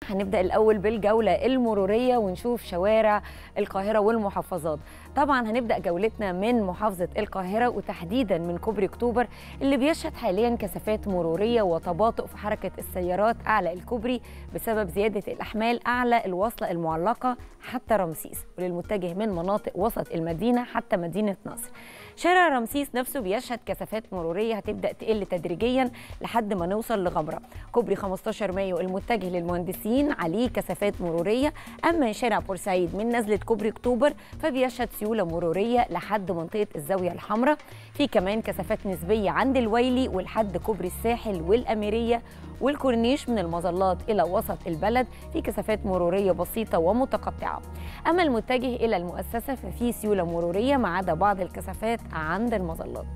هنبدأ الأول بالجولة المرورية ونشوف شوارع القاهرة والمحافظات طبعا هنبدأ جولتنا من محافظة القاهرة وتحديدا من كوبري أكتوبر اللي بيشهد حاليا كثافات مرورية وتباطؤ في حركة السيارات أعلى الكوبري بسبب زيادة الأحمال أعلى الوصلة المعلقة حتى رمسيس وللمتجه من مناطق وسط المدينة حتى مدينة نصر شارع رمسيس نفسه بيشهد كثافات مرورية هتبدأ تقل تدريجيا لحد ما نوصل لغمرة كوبري 15 مايو المتجه للمهندسين عليه كثافات مرورية أما شارع بورسعيد من نزلة كوبري أكتوبر فبيشهد سيولة مرورية لحد منطقة الزاوية الحمراء في كمان كثافات نسبية عند الويلي ولحد كوبري الساحل والأميرية والكورنيش من المظلات إلى وسط البلد في كثافات مرورية بسيطة ومتقطعة أما المتجه إلى المؤسسة ففي سيولة مرورية ما عدا بعض الكثافات عند المظلات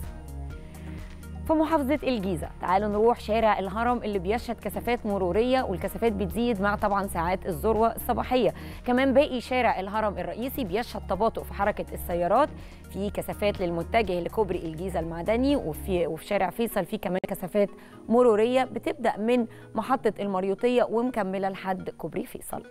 في محافظة الجيزة تعالوا نروح شارع الهرم اللي بيشهد كثافات مرورية والكثافات بتزيد مع طبعا ساعات الذروة الصباحية كمان باقي شارع الهرم الرئيسي بيشهد تباطؤ في حركة السيارات في كثافات للمتجه لكوبري الجيزة المعدني وفي وفي شارع فيصل في كمان كثافات مرورية بتبدأ من محطة المريوطية ومكملة لحد كوبري فيصل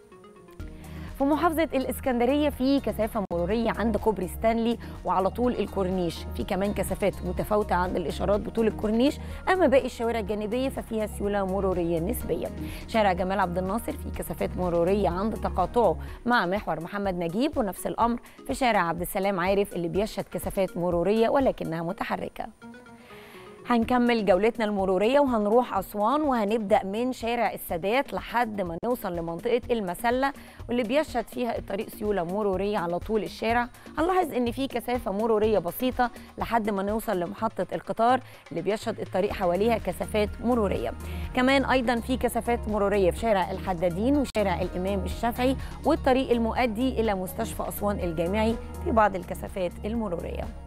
في محافظة الإسكندرية في كثافة مرورية عند كوبري ستانلي وعلى طول الكورنيش في كمان كثافات متفاوتة عند الإشارات بطول الكورنيش أما باقي الشوارع الجانبية ففيها سيولة مرورية نسبية شارع جمال عبد الناصر في كثافات مرورية عند تقاطعه مع محور محمد نجيب ونفس الأمر في شارع عبد السلام عارف اللي بيشهد كثافات مرورية ولكنها متحركة هنكمل جولتنا المرورية وهنروح أسوان وهنبدأ من شارع السادات لحد ما نوصل لمنطقة المسلة واللي بيشهد فيها الطريق سيولة مرورية على طول الشارع هنلاحظ إن في كثافة مرورية بسيطة لحد ما نوصل لمحطة القطار اللي بيشهد الطريق حواليها كثافات مرورية كمان أيضا في كثافات مرورية في شارع الحدادين وشارع الإمام الشافعي والطريق المؤدي إلى مستشفى أسوان الجامعي في بعض الكثافات المرورية